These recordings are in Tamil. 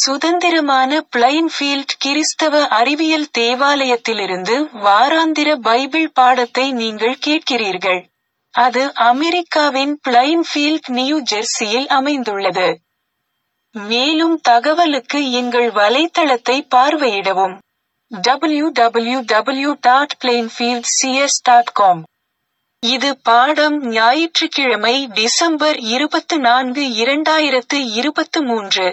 சுதந்திரமான பிளைன்ஃபீல்ட் கிறிஸ்தவ அறிவியல் தேவாலயத்திலிருந்து வாராந்திர பைபிள் பாடத்தை நீங்கள் கேட்கிறீர்கள். அது அமெரிக்காவின் பிளைன்ஃபீல்ட் நியூ ஜெர்சியில் அமைந்துள்ளது. மேலும் தகவலுக்கு எங்கள் வலைத்தளத்தை பார்வையிடவும். www.plainfieldcs.com இது பாடம் ஞாயிற்றுக்கிழமை டிசம்பர் இருபத்து நான்கு இரண்டாயிரத்து இருபத்து மூன்று.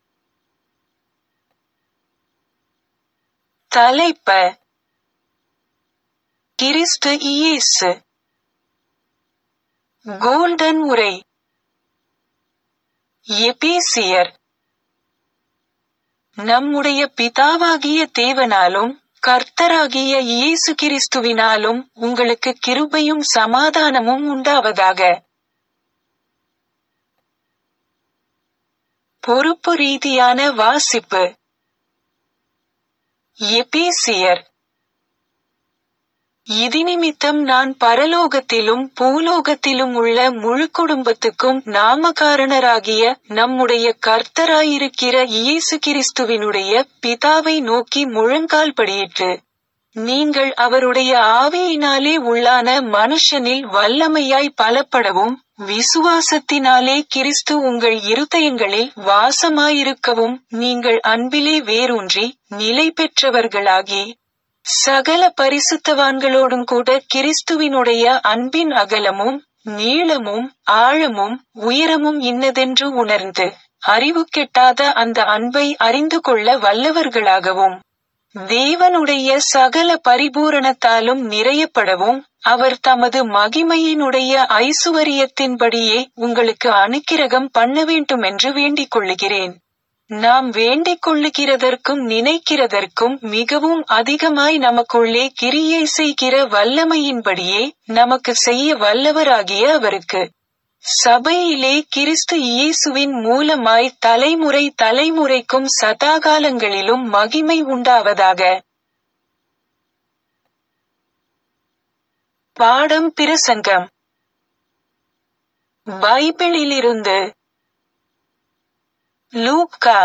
தலைப்ப கிறிஸ்து இயேசு கோல்டன் உரை எபேசியர் நம்முடைய பிதாவாகிய தேவனாலும் கர்த்தராகிய இயேசு கிறிஸ்துவினாலும் உங்களுக்கு கிருபையும் சமாதானமும் உண்டாவதாக. பொறுப்பு ரீதியான வாசிப்பு எபேசியர் இதினிமித்தம் நான் பரலோகத்திலும் பூலோகத்திலும் உள்ள முழு குடும்பத்துக்கும் நாமகாரணராகிய நம்முடைய கர்த்தராயிருக்கிற இயேசு கிறிஸ்துவினுடைய பிதாவை நோக்கி முழங்கால் படியிட்டு நீங்கள் அவருடைய ஆவியினாலே உள்ளான மனுஷனில் வல்லமையாய் பலப்படவும் விசுவாசத்தினாலே கிறிஸ்து உங்கள் இருதயங்களில் வாசமாயிருக்கவும் நீங்கள் அன்பிலே வேரூன்றி நிலை பெற்றவர்களாகி சகல பரிசுத்தவான்களோடும் கூட கிறிஸ்துவினுடைய அன்பின் அகலமும் நீளமும் ஆழமும் உயரமும் இன்னதென்று உணர்ந்து அறிவு கெட்டாத அந்த அன்பை அறிந்து கொள்ள வல்லவர்களாகவும் தேவனுடைய சகல பரிபூரணத்தாலும் நிறையப்படவும் அவர் தமது மகிமையினுடைய ஐசுவரியத்தின்படியே உங்களுக்கு அனுக்கிரகம் பண்ண வேண்டுமென்று வேண்டிக் கொள்ளுகிறேன் நாம் வேண்டிக் கொள்ளுகிறதற்கும் நினைக்கிறதற்கும் மிகவும் அதிகமாய் நமக்குள்ளே கிரியை செய்கிற வல்லமையின்படியே நமக்கு செய்ய வல்லவராகிய அவருக்கு சபையிலே கிறிஸ்து இயேசுவின் மூலமாய் தலைமுறை தலைமுறைக்கும் சதாகாலங்களிலும் மகிமை உண்டாவதாக பாடம் பிரசங்கம் பைபிளிலிருந்து லூக்கா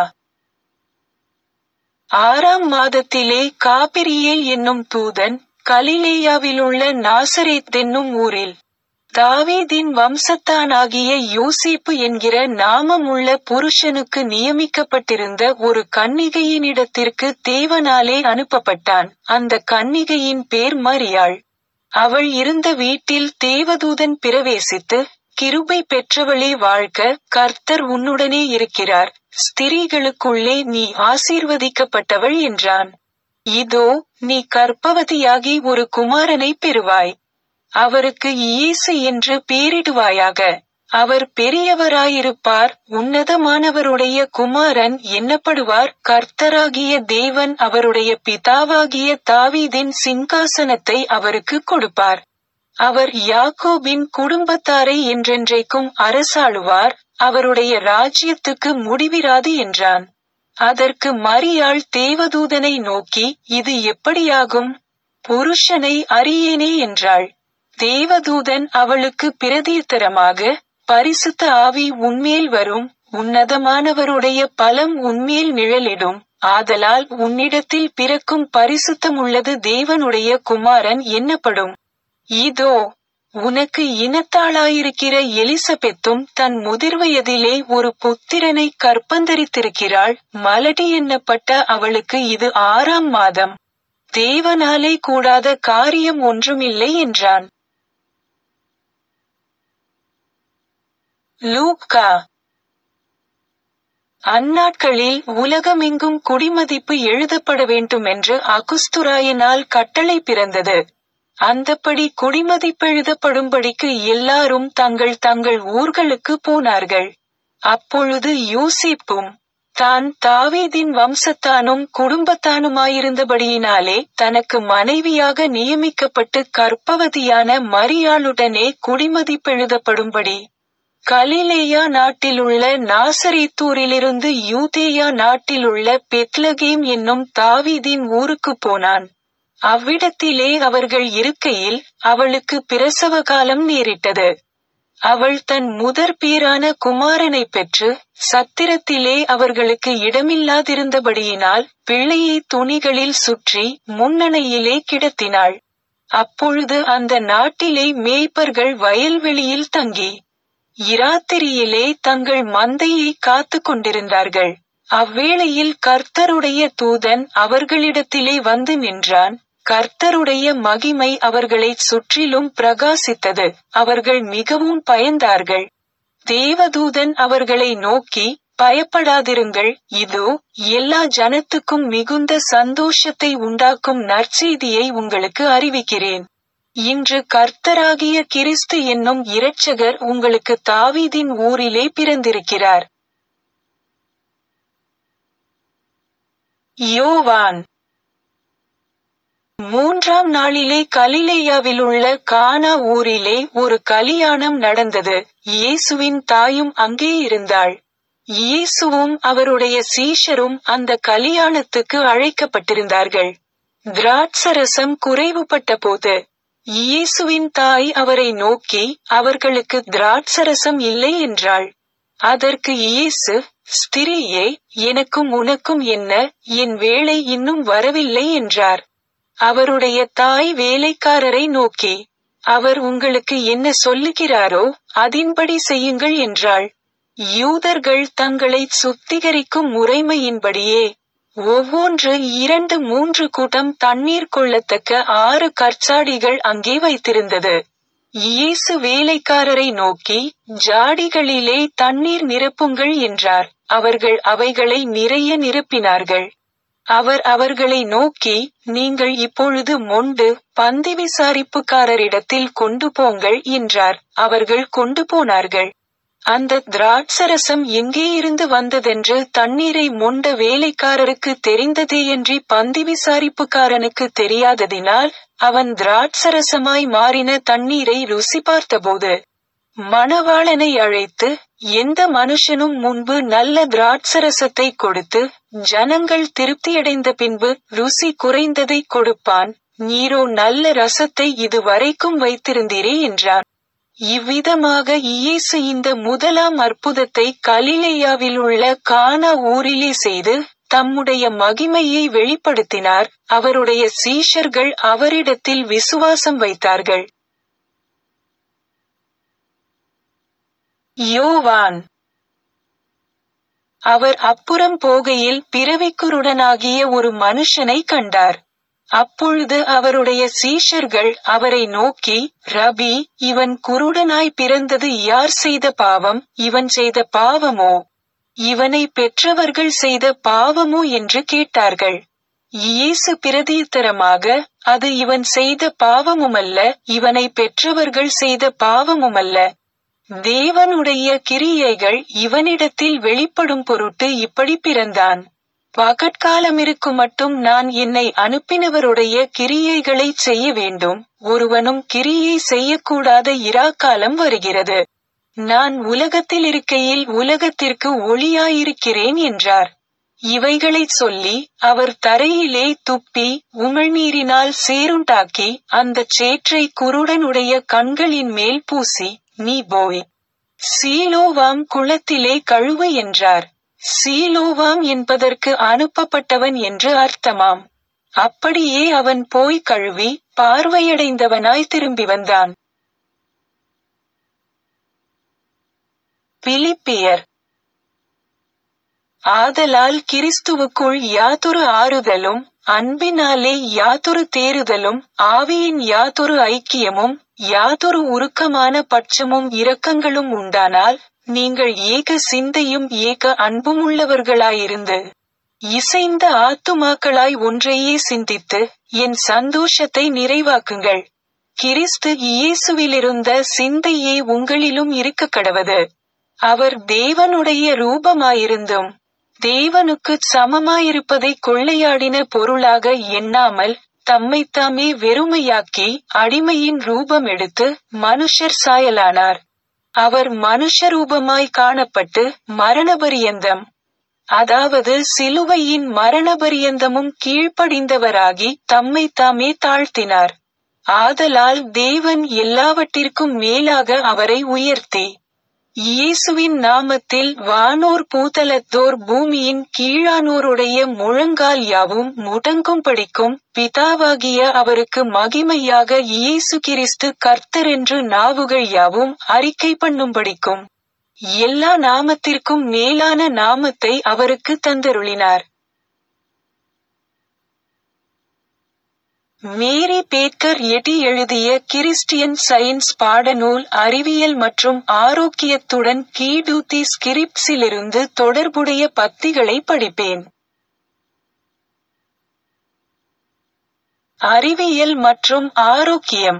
ஆறாம் மாதத்திலே காபிரியேல் என்னும் தூதன் கலிலேயாவிலுள்ள நாசரேத் என்னும் ஊரில் தாவீதின் வம்சத்தானாகிய யோசேப்பு என்கிற நாமமுள்ள புருஷனுக்கு நியமிக்கப்பட்டிருந்த ஒரு கன்னிகையினிடத்திற்கு தேவனாலே அனுப்பப்பட்டான் அந்த கன்னிகையின் பேர் மரியாள் அவள் இருந்த வீட்டில் தேவதூதன் பிரவேசித்து கிருபை பெற்றவளே வாழ்க கர்த்தர் உன்னுடனே இருக்கிறார் ஸ்திரீகளுக்குள்ளே நீ ஆசீர்வதிக்கப்பட்டவள் என்றான் இதோ நீ கற்பவதியாகி ஒரு குமாரனை பெறுவாய் அவருக்கு இயேசு என்று பேரிடுவாயாக அவர் பெரியவராயிருப்பார் உன்னதமானவருடைய குமாரன் எண்ணப்படுவார் கர்த்தராகிய தேவன் அவருடைய பிதாவாகிய தாவீதின் சிங்காசனத்தை அவருக்கு கொடுப்பார் அவர் யாக்கோபின் குடும்பத்தாரை என்றென்றைக்கும் அரசாளுவார் அவருடைய ராஜ்யத்துக்கு முடிவிராது என்றான் அதற்கு மரியாள் தேவதூதனை நோக்கி இது எப்படியாகும் புருஷனை அறியேனே என்றாள் தேவதூதன் அவளுக்கு பிரதியுத்தரமாக பரிசுத்த ஆவி உன்மேல் வரும் உன்னதமானவருடைய பலம் உன்மேல் நிழலிடும் ஆதலால் உன்னிடத்தில் பிறக்கும் பரிசுத்தமுள்ளது தேவனுடைய குமாரன் என்னப்படும் இதோ உனக்கு இனத்தாளாயிருக்கிற எலிசபெத்தும் தன் முதிர்வயதிலே ஒரு புத்திரனை கற்பந்தரித்திருக்கிறாள் மலடி எண்ணப்பட்ட அவளுக்கு இது ஆறாம் மாதம் தேவனாலே கூடாத காரியம் ஒன்றுமில்லை என்றான் லூக்கா அந்நாட்களில் உலகமெங்கும் குடிமதிப்பு எழுதப்பட வேண்டுமென்று அகுஸ்துராயனால் கட்டளை பிறந்தது அந்தப்படி குடிமதிப்பெழுதப்படும்படிக்கு எல்லாரும் தங்கள் தங்கள் ஊர்களுக்கு போனார்கள் அப்பொழுது யூசிப்பும் தான் தாவீதின் வம்சத்தானும் குடும்பத்தானுமாயிருந்தபடியினாலே தனக்கு மனைவியாக நியமிக்கப்பட்டு கற்பவதியான மரியாளுடனே குடிமதிப்பெழுதப்படும்படி கலிலேயா நாட்டிலுள்ள நாசரேத்தூரிலிருந்து யூதேயா நாட்டிலுள்ள பெத்லகேம் என்னும் தாவீதின் ஊருக்கு போனான் அவ்விடத்திலே அவர்கள் இருக்கையில் அவளுக்கு பிரசவ காலம் நேரிட்டது அவள் தன் முதற் பேரான குமாரனைப் பெற்று சத்திரத்திலே அவர்களுக்கு இடமில்லாதிருந்தபடியினால் பிள்ளையை துணிகளில் சுற்றி முன்னணையிலே கிடத்தினாள் அப்பொழுது அந்த நாட்டிலே மேய்ப்பர்கள் வயல்வெளியில் தங்கி இராத்திரியிலே தங்கள் மந்தையை காத்து கொண்டிருந்தார்கள் அவ்வேளையில் கர்த்தருடைய தூதன் அவர்களிடத்திலே வந்து நின்றான் கர்த்தருடைய மகிமை அவர்களைச் சுற்றிலும் பிரகாசித்தது அவர்கள் மிகவும் பயந்தார்கள் தேவதூதன் அவர்களை நோக்கி பயப்படாதிருங்கள் இதோ எல்லா ஜனத்துக்கும் மிகுந்த சந்தோஷத்தை உண்டாக்கும் நற்செய்தியை உங்களுக்கு அறிவிக்கிறேன் இன்று கர்த்தராகிய கிறிஸ்து என்னும் இரட்சகர் உங்களுக்கு தாவீதின் ஊரிலே பிறந்திருக்கிறார் யோவான் மூன்றாம் நாளிலே கலிலேயாவிலுள்ள கானா ஊரிலே ஒரு கலியாணம் நடந்தது இயேசுவின் தாயும் அங்கே இருந்தாள் இயேசுவும் அவருடைய சீஷரும் அந்த கலியாணத்துக்கு அழைக்கப்பட்டிருந்தார்கள் திராட்சரசம் குறைவுபட்ட போது இயேசுவின் தாய் அவரை நோக்கி அவர்களுக்கு திராட்சரசம் இல்லை என்றாள் அதற்கு இயேசு ஸ்திரியே எனக்கும் உனக்கும் என்ன என் வேலை இன்னும் வரவில்லை என்றார் அவருடைய தாய் வேலைக்காரரை நோக்கி அவர் உங்களுக்கு என்ன சொல்லுகிறாரோ அதின்படி செய்யுங்கள் என்றாள் யூதர்கள் தங்களை சுத்திகரிக்கும் முறைமையின்படியே ஒவ்வொன்று இரண்டு மூன்று கூட்டம் தண்ணீர் கொள்ளத்தக்க ஆறு கற்சாடிகள் அங்கே வைத்திருந்தது இயேசு வேலைக்காரரை நோக்கி ஜாடிகளிலே தண்ணீர் நிரப்புங்கள் என்றார் அவர்கள் அவைகளை நிறைய நிரப்பினார்கள் அவர் அவர்களை நோக்கி நீங்கள் இப்பொழுது மொண்டு பந்தி விசாரிப்புக்காரரிடத்தில் கொண்டு போங்கள் என்றார் அவர்கள் கொண்டு போனார்கள் அந்த திராட்சரசம் எங்கே இருந்து வந்ததென்று தண்ணீரை மொண்ட வேலைக்காரருக்கு தெரிந்ததேயன்றி பந்தி விசாரிப்புக்காரனுக்கு தெரியாததினால் அவன் திராட்சரசமாய் மாறின தண்ணீரை ருசி பார்த்தபோது மணவாளனை அழைத்து எந்த மனுஷனும் முன்பு நல்ல திராட்சரசத்தை கொடுத்து ஜனங்கள் திருப்தியடைந்த பின்பு ருசி குறைந்ததை கொடுப்பான் நீரோ நல்ல ரசத்தை இதுவரைக்கும் வைத்திருந்தீரே என்றான் இவ்விதமாக இயேசு இந்த முதலாம் அற்புதத்தை கலிலேயாவில் உள்ள கானா ஊரிலே செய்து தம்முடைய மகிமையை வெளிப்படுத்தினார் அவருடைய சீஷர்கள் அவரிடத்தில் விசுவாசம் வைத்தார்கள் யோவான் அவர் அப்புறம் போகையில் பிறவிக்குருடனாகிய ஒரு மனுஷனை கண்டார் அப்பொழுது அவருடைய சீஷர்கள் அவரை நோக்கி ரபி இவன் குருடனாய் பிறந்தது யார் செய்த பாவம் இவன் செய்த பாவமோ இவனை பெற்றவர்கள் செய்த பாவமோ என்று கேட்டார்கள் இயேசு பிரதியுத்தரமாக அது இவன் செய்த பாவமுமல்ல இவனை பெற்றவர்கள் செய்த பாவமுமல்ல தேவனுடைய கிரியைகள் இவனிடத்தில் வெளிப்படும் பொருட்டு இப்படி பிறந்தான் பகற்காலம் இருக்கும் மட்டும் நான் என்னை அனுப்பினவருடைய கிரியைகளை செய்ய வேண்டும் ஒருவனும் கிரியை செய்யக்கூடாத இராக்காலம் வருகிறது நான் உலகத்தில் இருக்கையில் உலகத்திற்கு ஒளியாயிருக்கிறேன் என்றார் இவைகளைச் சொல்லி அவர் தரையிலே துப்பி உமிழ்நீரினால் சேருண்டாக்கி அந்தச் சேற்றை குருடனுடைய கண்களின் மேல் பூசி நீ போய் சீலோவாம் குளத்திலே கழுவு என்றார் சீலோவாம் என்பதற்கு அனுப்பப்பட்டவன் என்று அர்த்தமாம் அப்படியே அவன் போய் கழுவி பார்வையடைந்தவனாய் திரும்பி வந்தான் பிலிப்பியர் ஆதலால் கிறிஸ்துவுக்குள் யாதொரு ஆறுதலும் அன்பினாலே யாதொரு தேறுதலும் ஆவியின் யாதொரு ஐக்கியமும் யாதொரு உருக்கமான பட்சமும் இரக்கங்களும் உண்டானால் நீங்கள் ஏக சிந்தையும் ஏக அன்பும் உள்ளவர்களாயிருந்து இசைந்த ஆத்துமாக்களாய் ஒன்றையே சிந்தித்து என் சந்தோஷத்தை நிறைவாக்குங்கள் கிறிஸ்து இயேசுவிலிருந்த சிந்தையே உங்களிலும் இருக்க கடவது அவர் தேவனுடைய ரூபமாயிருந்தும் தேவனுக்கு சமமாயிருப்பதை கொள்ளையாடின பொருளாக எண்ணாமல் தம்மைத்தாமே வெறுமையாக்கி அடிமையின் ரூபம் எடுத்து மனுஷர் சாயலானார் அவர் மனுஷரூபமாய் காணப்பட்டு மரணபரியந்தம் அதாவது சிலுவையின் மரணபரியந்தமும் கீழ்ப்படிந்தவராகி தம்மை தாமே தாழ்த்தினார் ஆதலால் தேவன் எல்லாவற்றிற்கும் மேலாக அவரை உயர்த்தி இயேசுவின் நாமத்தில் வானோர் பூதலத்தோர் பூமியின் கீழானோருடைய முழங்கால் யாவும் முடங்கும்படிக்கும் பிதாவாகிய அவருக்கு மகிமையாக இயேசு கிறிஸ்து கர்த்தரென்று நாவுகள் யாவும் அறிக்கை பண்ணும்படிக்கும் எல்லா நாமத்திற்கும் மேலான நாமத்தை அவருக்கு தந்தருளினார் மேரி பேக்கர் எட்டி எழுதிய கிறிஸ்டியன் சயின்ஸ் பாடநூல் அறிவியல் மற்றும் ஆரோக்கியத்துடன் கீடூத்தி ஸ்கிரிப்ட்ஸிலிருந்து தொடர்புடைய பத்திகளை படிப்பேன் அறிவியல் மற்றும் ஆரோக்கியம்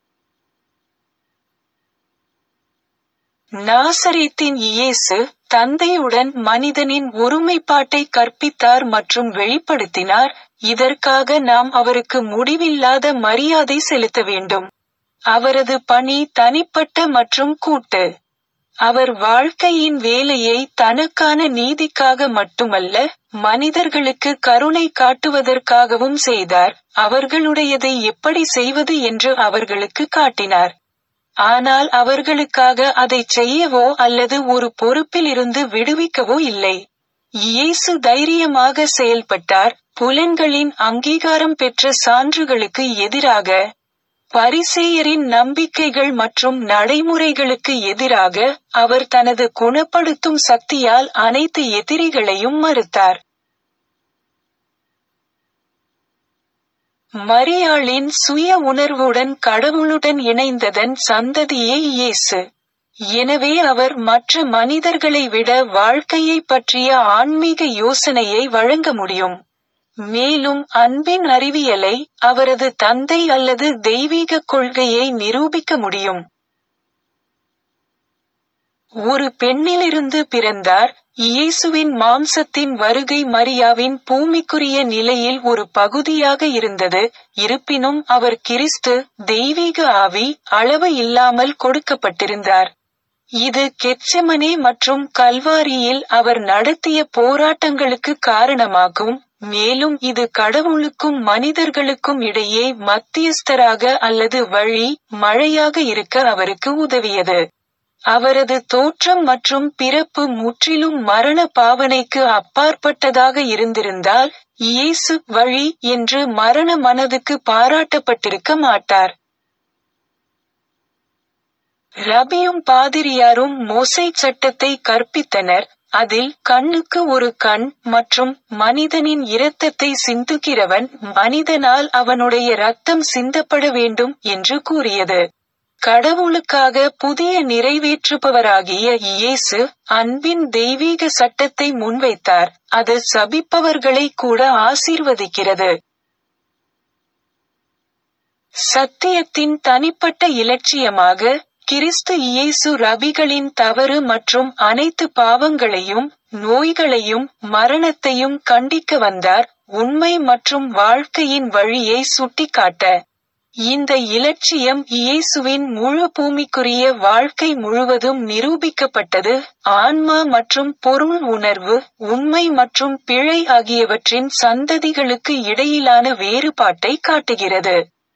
நாசரேத்தின் இயேசு தந்தையுடன் மனிதனின் ஒருமைப்பாட்டை கற்பித்தார் மற்றும் வெளிப்படுத்தினார் இதற்காக நாம் அவருக்கு முடிவில்லாத மரியாதை செலுத்த வேண்டும் அவரது பணி தனிப்பட்ட மற்றும் கூட்டு அவர் வாழ்க்கையின் வேலையை தனக்கான நீதிக்காக மட்டுமல்ல மனிதர்களுக்கு கருணை காட்டுவதற்காகவும் செய்தார் அவர்களுடையதை எப்படி செய்வது என்று அவர்களுக்கு காட்டினார் ஆனால் அவர்களுக்காக அதை செய்யவோ அல்லது ஒரு பொறுப்பில் இருந்து விடுவிக்கவோ இல்லை இயேசு தைரியமாக செயல்பட்டார் புலன்களின் அங்கீகாரம் பெற்ற சான்றுகளுக்கு எதிராக பரிசேயரின் நம்பிக்கைகள் மற்றும் நடைமுறைகளுக்கு எதிராக அவர் தனது குணப்படுத்தும் சக்தியால் அனைத்து எதிரிகளையும் மறுத்தார் மரியாளின் சுய உணர்வுடன் கடவுளுடன் இணைந்ததன் சந்ததியே இயேசு எனவே அவர் மற்ற மனிதர்களை விட வாழ்க்கையை பற்றிய ஆன்மீக யோசனையை வழங்க முடியும் மேலும் அன்பின் அறிவியலை அவரது தந்தை அல்லது தெய்வீக கொள்கையை நிரூபிக்க முடியும் ஒரு பெண்ணிலிருந்து பிறந்தார் இயேசுவின் மாம்சத்தின் வருகை மரியாவின் பூமிக்குரிய நிலையில் ஒரு பகுதியாக இருந்தது இருப்பினும் அவர் கிறிஸ்து தெய்வீக ஆவி அளவு இல்லாமல் கொடுக்கப்பட்டிருந்தார் இது கெச்சமனே மற்றும் கல்வாரியில் அவர் நடத்திய போராட்டங்களுக்கு காரணமாகும் மேலும் இது கடவுளுக்கும் மனிதர்களுக்கும் இடையே மத்தியஸ்தராக அல்லது வழி மழையாக இருக்க அவருக்கு உதவியது அவரது தோற்றம் மற்றும் பிறப்பு முற்றிலும் மரண பாவனைக்கு அப்பாற்பட்டதாக இருந்திருந்தால் இயேசு வழி என்று மரண மனதுக்கு பாராட்டப்பட்டிருக்க மாட்டார் ரபியும் பாதிரியாரும் மோசை சட்டத்தை கற்பித்தனர் அதில் கண்ணுக்கு ஒரு கண் மற்றும் மனிதனின் இரத்தத்தை சிந்துகிறவன் மனிதனால் அவனுடைய ரத்தம் சிந்தப்பட வேண்டும் என்று கூறியது கடவுளுக்காக புதிய நிறைவேற்றுபவராகிய இயேசு அன்பின் தெய்வீக சட்டத்தை முன்வைத்தார் அது சபிப்பவர்களை கூட ஆசீர்வதிக்கிறது சத்தியத்தின் தனிப்பட்ட இலட்சியமாக கிறிஸ்து இயேசு ரபிகளின் தவறு மற்றும் அனைத்து பாவங்களையும் நோய்களையும் மரணத்தையும் கண்டிக்க வந்தார் உண்மை மற்றும் வாழ்க்கையின் வழியை சுட்டிக்காட்ட இந்த இலட்சியம் இயேசுவின் முழு பூமிக்குரிய வாழ்க்கை முழுவதும் நிரூபிக்கப்பட்டது ஆன்மா மற்றும் பொருள் உணர்வு உண்மை மற்றும் பிழை ஆகியவற்றின் சந்ததிகளுக்கு இடையிலான வேறுபாட்டை காட்டுகிறது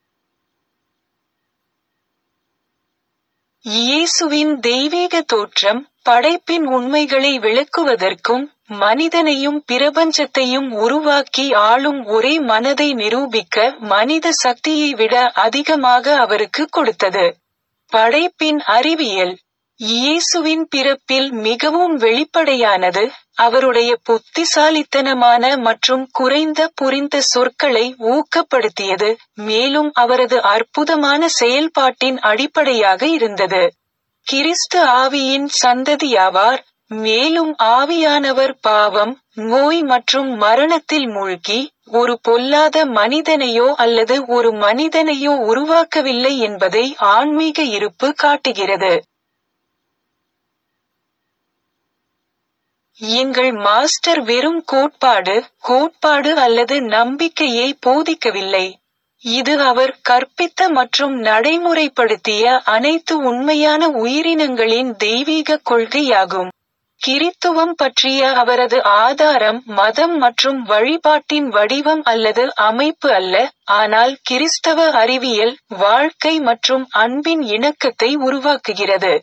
இயேசுவின் தெய்வீக தோற்றம் படைப்பின் உண்மைகளை விளக்குவதற்கும் மனிதனையும் பிரபஞ்சத்தையும் உருவாக்கி ஆளும் ஒரே மனதை நிரூபிக்க மனித சக்தியை விட அதிகமாக அவருக்கு கொடுத்தது படைப்பின் அறிவியல் இயேசுவின் பிறப்பில் மிகவும் வெளிப்படையானது அவருடைய புத்திசாலித்தனமான மற்றும் குறைந்த புரிந்த சொற்களை ஊக்கப்படுத்தியது மேலும் அவரது அற்புதமான செயல்பாட்டின் அடிப்படையாக இருந்தது கிறிஸ்து ஆவியின் சந்ததியாவார் மேலும் ஆவியானவர் பாவம் நோய் மற்றும் மரணத்தில் மூழ்கி ஒரு பொல்லாத மனிதனையோ அல்லது ஒரு மனிதனையோ உருவாக்கவில்லை என்பதை ஆன்மீக இருப்பு காட்டுகிறது எங்கள் மாஸ்டர் வெறும் கோட்பாடு கோட்பாடு அல்லது நம்பிக்கையை போதிக்கவில்லை இது அவர் கற்பித்த மற்றும் நடைமுறைப்படுத்திய அனைத்து உண்மையான உயிரினங்களின் தெய்வீக கொள்கையாகும் கிறித்துவம் பற்றிய அவரது ஆதாரம் மதம் மற்றும் வழிபாட்டின் வடிவம் அல்லது அமைப்பு அல்ல ஆனால் கிறிஸ்தவ அறிவியல் வாழ்க்கை மற்றும் அன்பின் இணக்கத்தை உருவாக்குகிறது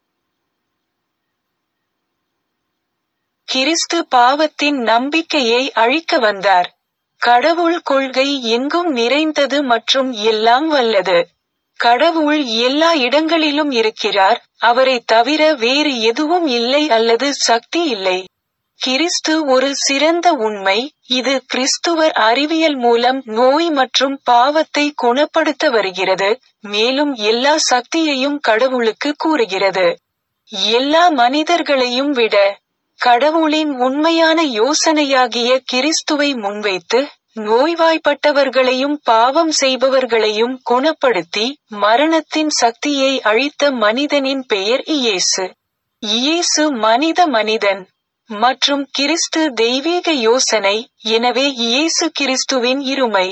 கிறிஸ்து பாவத்தின் நம்பிக்கையை அழிக்க வந்தார் கடவுள் கொள்கை எங்கும் நிறைந்தது மற்றும் எல்லாம் வல்லது கடவுள் எல்லா இடங்களிலும் இருக்கிறார் அவரை தவிர வேறு எதுவும் இல்லை அல்லது சக்தி இல்லை கிறிஸ்து ஒரு சிறந்த உண்மை இது கிறிஸ்துவர் அறிவியல் மூலம் நோய் மற்றும் பாவத்தை குணப்படுத்த வருகிறது மேலும் எல்லா சக்தியையும் கடவுளுக்கு கூறுகிறது எல்லா மனிதர்களையும் விட கடவுளின் உண்மையான யோசனையாகிய கிறிஸ்துவை முன்வைத்து நோய்வாய்ப்பட்டவர்களையும் பாவம் செய்பவர்களையும் குணப்படுத்தி மரணத்தின் சக்தியை அழித்த மனிதனின் பெயர் இயேசு இயேசு மனித மனிதன் மற்றும் கிறிஸ்து தெய்வீக யோசனை எனவே இயேசு கிறிஸ்துவின் இருமை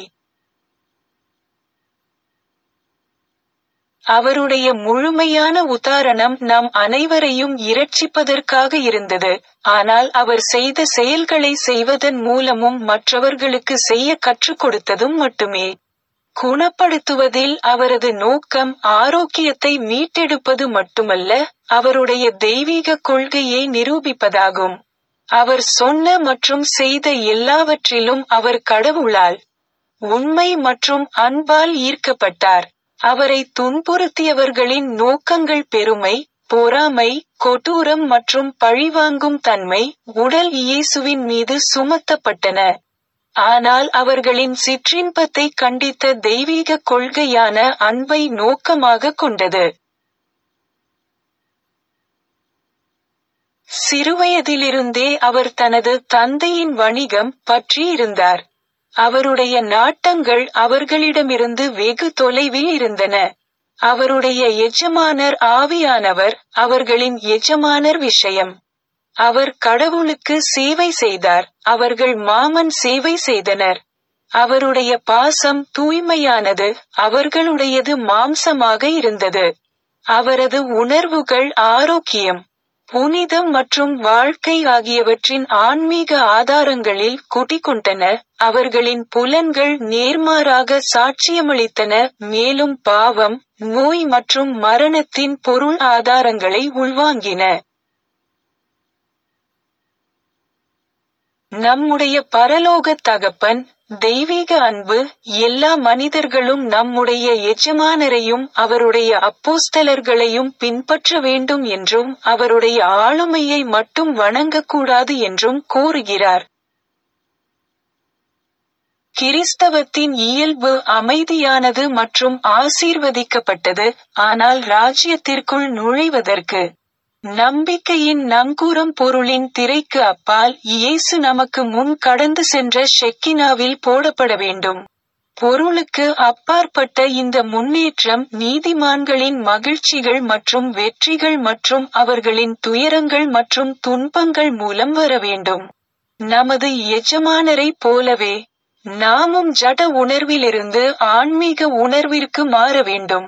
அவருடைய முழுமையான உதாரணம் நம் அனைவரையும் இரட்சிப்பதற்காக இருந்தது ஆனால் அவர் செய்த செயல்களை செய்வதன் மூலமும் மற்றவர்களுக்கு செய்ய கற்றுக் கொடுத்ததும் மட்டுமே குணப்படுத்துவதில் அவரது நோக்கம் ஆரோக்கியத்தை மீட்டெடுப்பது மட்டுமல்ல அவருடைய தெய்வீக கொள்கையை நிரூபிப்பதாகும் அவர் சொன்ன மற்றும் செய்த எல்லாவற்றிலும் அவர் கடவுளால் உண்மை மற்றும் அன்பால் ஈர்க்கப்பட்டார் அவரை துன்புறுத்தியவர்களின் நோக்கங்கள் பெருமை பொறாமை கொடூரம் மற்றும் பழிவாங்கும் தன்மை உடல் இயேசுவின் மீது சுமத்தப்பட்டன ஆனால் அவர்களின் சிற்றின்பத்தை கண்டித்த தெய்வீக கொள்கையான அன்பை நோக்கமாக கொண்டது சிறுவயதிலிருந்தே அவர் தனது தந்தையின் வணிகம் பற்றி இருந்தார் அவருடைய நாட்டங்கள் அவர்களிடமிருந்து வெகு தொலைவில் இருந்தன அவருடைய எஜமானர் ஆவியானவர் அவர்களின் எஜமானர் விஷயம் அவர் கடவுளுக்கு சேவை செய்தார் அவர்கள் மாமன் சேவை செய்தனர் அவருடைய பாசம் தூய்மையானது அவர்களுடையது மாம்சமாக இருந்தது அவரது உணர்வுகள் ஆரோக்கியம் புனிதம் மற்றும் வாழ்க்கை ஆகியவற்றின் ஆன்மீக ஆதாரங்களில் குடிகொண்டன அவர்களின் புலன்கள் நேர்மாறாக சாட்சியமளித்தன மேலும் பாவம் நோய் மற்றும் மரணத்தின் பொருள் ஆதாரங்களை உள்வாங்கின நம்முடைய பரலோக தகப்பன் தெய்வீக அன்பு எல்லா மனிதர்களும் நம்முடைய எஜமானரையும் அவருடைய அப்போஸ்தலர்களையும் பின்பற்ற வேண்டும் என்றும் அவருடைய ஆளுமையை மட்டும் வணங்கக்கூடாது என்றும் கூறுகிறார் கிறிஸ்தவத்தின் இயல்பு அமைதியானது மற்றும் ஆசீர்வதிக்கப்பட்டது ஆனால் ராஜ்யத்திற்குள் நுழைவதற்கு நம்பிக்கையின் நங்கூரம் பொருளின் திரைக்கு அப்பால் இயேசு நமக்கு முன் கடந்து சென்ற ஷெக்கினாவில் போடப்பட வேண்டும் பொருளுக்கு அப்பாற்பட்ட இந்த முன்னேற்றம் நீதிமான்களின் மகிழ்ச்சிகள் மற்றும் வெற்றிகள் மற்றும் அவர்களின் துயரங்கள் மற்றும் துன்பங்கள் மூலம் வர வேண்டும் நமது எஜமானரை போலவே நாமும் ஜட உணர்விலிருந்து ஆன்மீக உணர்விற்கு மாற வேண்டும்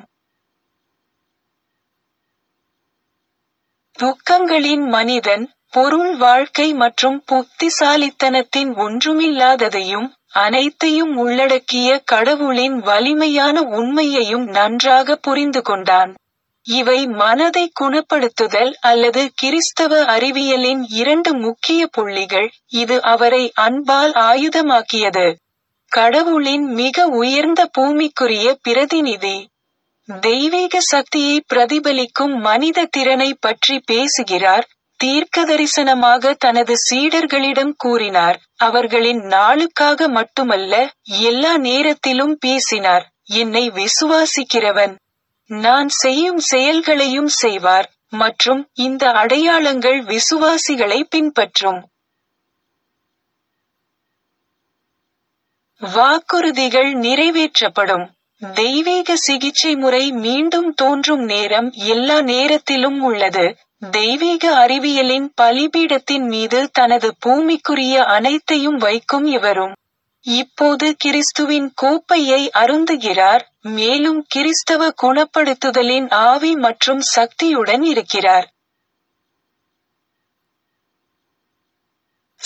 துக்கங்களின் மனிதன் பொருள் வாழ்க்கை மற்றும் புத்திசாலித்தனத்தின் ஒன்றுமில்லாததையும் அனைத்தையும் உள்ளடக்கிய கடவுளின் வலிமையான உண்மையையும் நன்றாக புரிந்து கொண்டான் இவை மனதை குணப்படுத்துதல் அல்லது கிறிஸ்தவ அறிவியலின் இரண்டு முக்கிய புள்ளிகள் இது அவரை அன்பால் ஆயுதமாக்கியது கடவுளின் மிக உயர்ந்த பூமிக்குரிய பிரதிநிதி தெய்வீக சக்தியை பிரதிபலிக்கும் மனித திறனை பற்றி பேசுகிறார் தீர்க்கதரிசனமாக தனது சீடர்களிடம் கூறினார் அவர்களின் நாளுக்காக மட்டுமல்ல எல்லா நேரத்திலும் பேசினார் என்னை விசுவாசிக்கிறவன் நான் செய்யும் செயல்களையும் செய்வார் மற்றும் இந்த அடையாளங்கள் விசுவாசிகளை பின்பற்றும் வாக்குறுதிகள் நிறைவேற்றப்படும் தெய்வீக சிகிச்சை முறை மீண்டும் தோன்றும் நேரம் எல்லா நேரத்திலும் உள்ளது தெய்வீக அறிவியலின் பலிபீடத்தின் மீது தனது பூமிக்குரிய அனைத்தையும் வைக்கும் இவரும் இப்போது கிறிஸ்துவின் கோப்பையை அருந்துகிறார் மேலும் கிறிஸ்தவ குணப்படுத்துதலின் ஆவி மற்றும் சக்தியுடன் இருக்கிறார்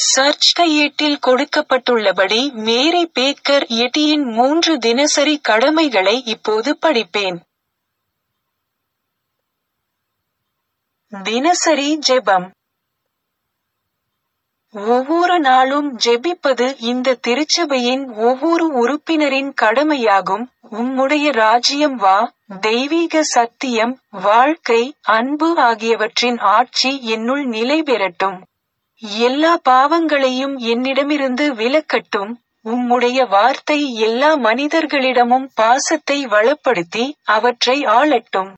சர்ச் கையேட்டில் கொடுக்கப்பட்டுள்ளபடி மேரி பேக்கர் எட்டியின் மூன்று தினசரி கடமைகளை இப்போது படிப்பேன் தினசரி ஜெபம் ஒவ்வொரு நாளும் ஜெபிப்பது இந்த திருச்சபையின் ஒவ்வொரு உறுப்பினரின் கடமையாகும் உம்முடைய ராஜ்யம் வா தெய்வீக சத்தியம் வாழ்க்கை அன்பு ஆகியவற்றின் ஆட்சி என்னுள் நிலை பெறட்டும் எல்லா பாவங்களையும் என்னிடமிருந்து விலக்கட்டும் உம்முடைய வார்த்தை எல்லா மனிதர்களிடமும் பாசத்தை வளப்படுத்தி அவற்றை ஆளட்டும்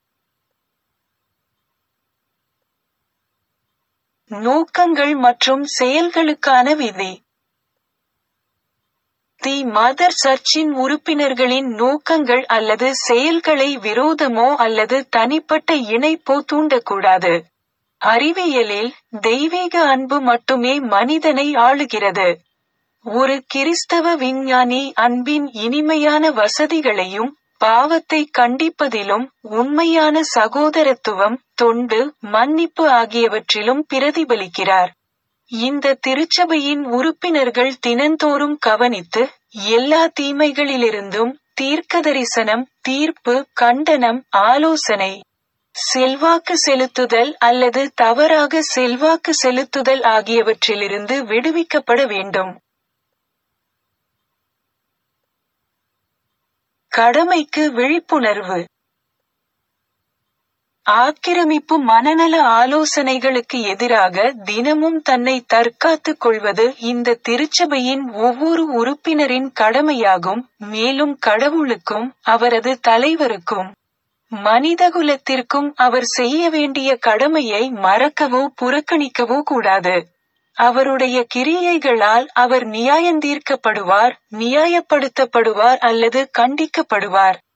நோக்கங்கள் மற்றும் செயல்களுக்கான விதி தி மதர் சர்ச்சின் உறுப்பினர்களின் நோக்கங்கள் அல்லது செயல்களை விரோதமோ அல்லது தனிப்பட்ட இணைப்போ தூண்டக்கூடாது அறிவியலில் தெய்வீக அன்பு மட்டுமே மனிதனை ஆளுகிறது ஒரு கிறிஸ்தவ விஞ்ஞானி அன்பின் இனிமையான வசதிகளையும் பாவத்தை கண்டிப்பதிலும் உண்மையான சகோதரத்துவம் தொண்டு மன்னிப்பு ஆகியவற்றிலும் பிரதிபலிக்கிறார் இந்த திருச்சபையின் உறுப்பினர்கள் தினந்தோறும் கவனித்து எல்லா தீமைகளிலிருந்தும் தீர்க்கதரிசனம் தீர்ப்பு கண்டனம் ஆலோசனை செல்வாக்கு செலுத்துதல் அல்லது தவறாக செல்வாக்கு செலுத்துதல் ஆகியவற்றிலிருந்து விடுவிக்கப்பட வேண்டும் கடமைக்கு விழிப்புணர்வு ஆக்கிரமிப்பு மனநல ஆலோசனைகளுக்கு எதிராக தினமும் தன்னை தற்காத்துக் கொள்வது இந்த திருச்சபையின் ஒவ்வொரு உறுப்பினரின் கடமையாகும் மேலும் கடவுளுக்கும் அவரது தலைவருக்கும் மனிதகுலத்திற்கும் அவர் செய்ய வேண்டிய கடமையை மறக்கவோ புறக்கணிக்கவோ கூடாது அவருடைய கிரியைகளால் அவர் நியாயந்தீர்க்கப்படுவார் நியாயப்படுத்தப்படுவார் அல்லது கண்டிக்கப்படுவார்